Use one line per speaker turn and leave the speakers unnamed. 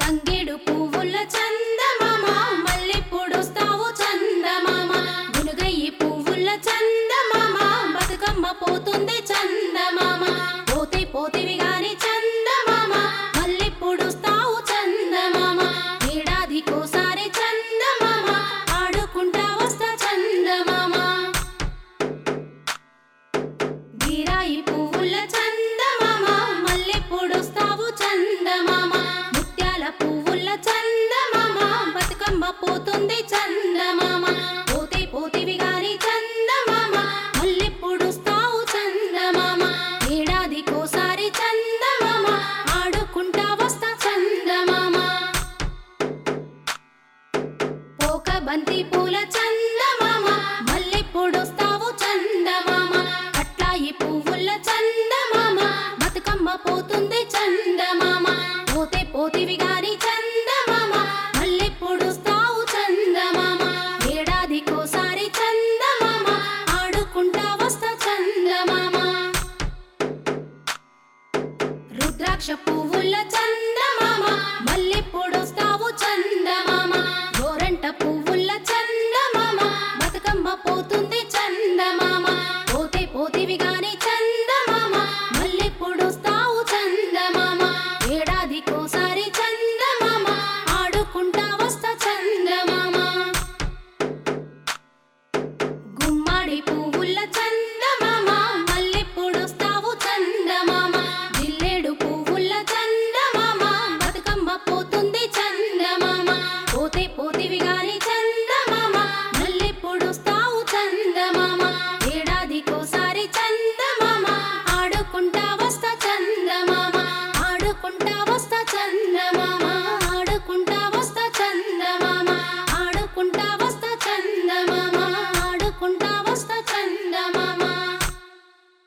తంగేడు పువ్వుల చందమామ మల్లెప్పుడొస్తావు చందమామ గునుగయ్యి పువ్వుల చందమామ బతుకమ్మ పోతుంది చందమామ పోతే పోతివి గాని చందమామ మల్లెప్పుడొస్తావు చందమామ ఏడాదికోసారి చందమామ ఆడుకుంటా వస్తా చందమామ బీరాయి పువ్వుల చందమామ మల్లెప్పుడొస్తావు చందమామ ముత్యాల పువ్వుల చందమామ బతుకమ్మ పోతుంది చందమామ పోతే పోతివి గాని చందమామ మల్లెప్పుడొస్తావు చందమామ ఏడాదికోసారి చందమామ ఆడుకుంటా వస్తా చందమామ పోక బంతి పూల చందమామ మల్లెప్పుడొస్తావు చందమామ అట్లాయి పువ్వుల చందమామ బతుకమ్మ పోతుంది చందమామ పోతే పోతివి గాని